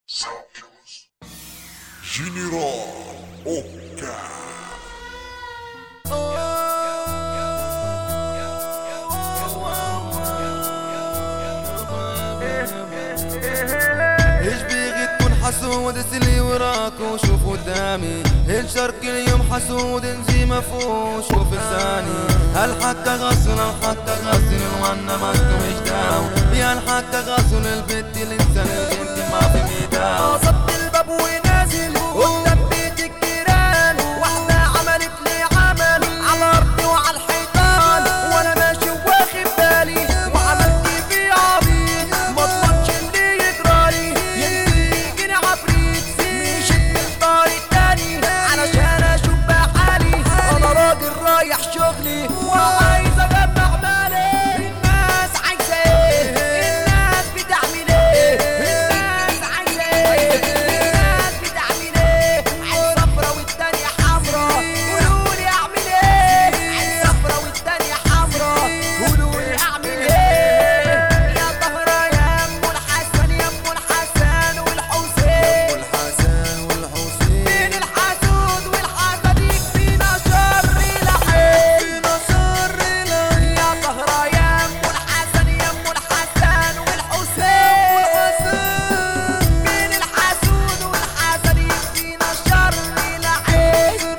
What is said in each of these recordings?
Sound Killers. General Oka. ايش بيغي تكون حسود اسلي وراك وشوف قدامي الشرق اليوم حسود انجي مفوش شوف لساني الحق غسل الحق غسل وانا ما مش داو يا الحق غسل البت الانسان البنت ما في ميدان صب الباب ونازل قدام بيت الجيران واحدة عملت لي عمل على ارضي وعلى الحيطان وانا ماشي واخد بالي وعملت في عبيط ما اضمنش اللي يجرالي يمكن يجيني عفريت مشيت من طريق تاني علشان اشوف بقى حالي انا راجل رايح شغلي وعايز اجمع مالي الناس عايزه ايه الناس بتعمل ايه الناس عايزه ايه الناس بتعمل ايه عين صفرا والتانية حمرا قولولي اعمل ايه عين صفرا والتانية حمرا قولولي اعمل ايه يا طهرة يا ام الحسن يا ام الحسن والحسين والحسن والحسين بين الحسود والحسد يكفينا شر لحين نصر لي يا طهرة يا ام الحسن يا ام الحسن والحسين بين الحسود والحسد يكفينا شر لحين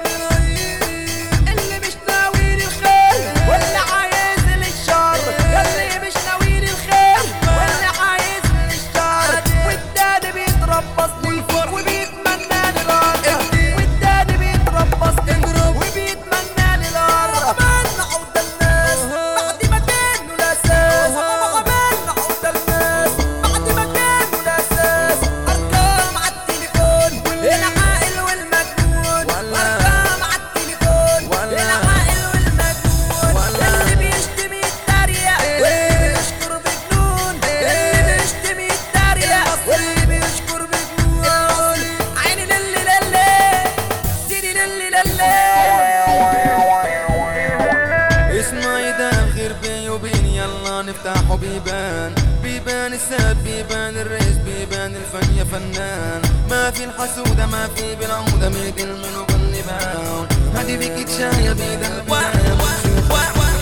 اللي مش ناوي للخير واللي عايز للشر اللي مش ناوي للخير واللي عايز للشر والتاني بيتربص لي وبيتمنى لي الارض والتاني بيتربص لي وبيتمنى لي الارض عملنا عود الناس بعد ما كانوا الاساس عملنا عود الناس بعد ما كانوا الاساس ارقام على التليفون العاقل والمجنون ارقام على التليفون العاقل والمجنون اللي بيشتمي يتريق واللي بيشكر بجنون اللي بيشتمي يتريق واللي بيشكر بجنون عيني للي للي سيدي للي للي اسمع يدام خير بيني وبين يلا نفتحوا بيبان بيبان الساب بيبان الريس بيبان الفن يا فنان ما في الحسودة ما في بالعودة ميد المنو بالنبان هدي بيك تشايا بيد البداية بنشوف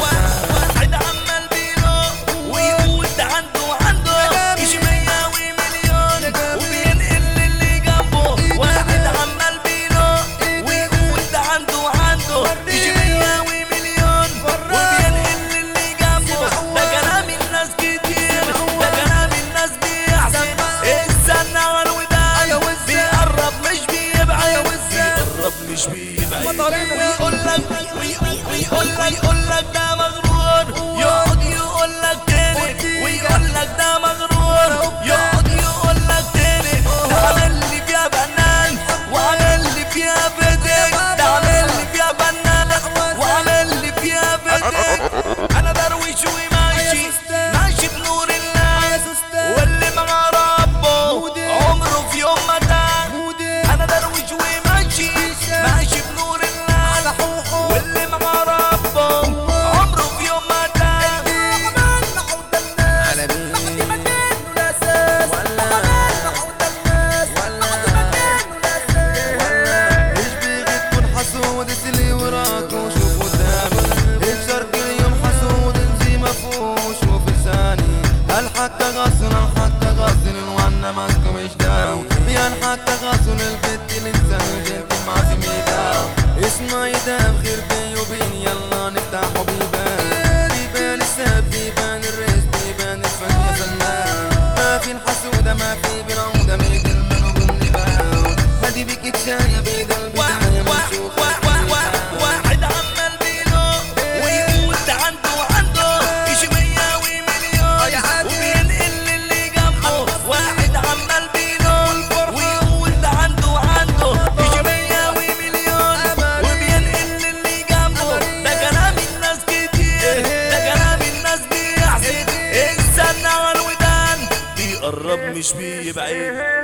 واحد عمال بيرو ويقول ده عنده عنده يجي مية ومليون وبينقل للي جنبه واحد عمال بيرو ويقول ده عنده عنده يجي مية ومليون وبينقل للي جنبه ده كلام الناس كتير ده كلام الناس بيحسن استنى على الودان بيقرب مش بيبعد بيقرب مش بيبعد ويقول لك ويقول لك يقول لك ده مغرور يقعد يقول لك تاني ويقول لك ده مغرور يقعد يقول لك تاني ده عامل لي فيها بنان وعامل لي فيها بدك ده عامل لي فيها بنان وعامل لي فيها بدك انا درويش وماشي ماشي بنور الله واللي مع ربه عمره في يوم ما تاه انا درويش وماشي ماشي بنور الله واللي مع ربه عمره في يوم ما تاه عملنا عود الناس على مين؟ بعد ما كانوا الاساس عملنا عود الناس بعد ما كانوا الاساس ايش بيغي تكون حسود اسلي وراك وشوف قدامي الشرق اليوم حسود انجي مفوش شوف لساني الحق غسل الحق غسل وانا ماسكه مش داو يا الحق غسل البت الانسان البنت ما في ميدان اسمع يدام خير بيني وبين يلا نفتحوا بيبان بيبان الساب بيبان الريس بيبان الفن يا فنان ما في الحسودة ما في بالعودة ميد المنو بالنبان هدي بيك تشايا بيد البداية بنشوف واحد عمال بيلو ويقول ده عنده عنده يجي مية ومليون وبينقل للي جنبه واحد عمال بيلو ويقول ده عنده عنده يجي مية ومليون وبينقل للي جنبه ده كلام الناس كتير ده كلام الناس بيحسد استنى على الودان بيقرب مش بيبعد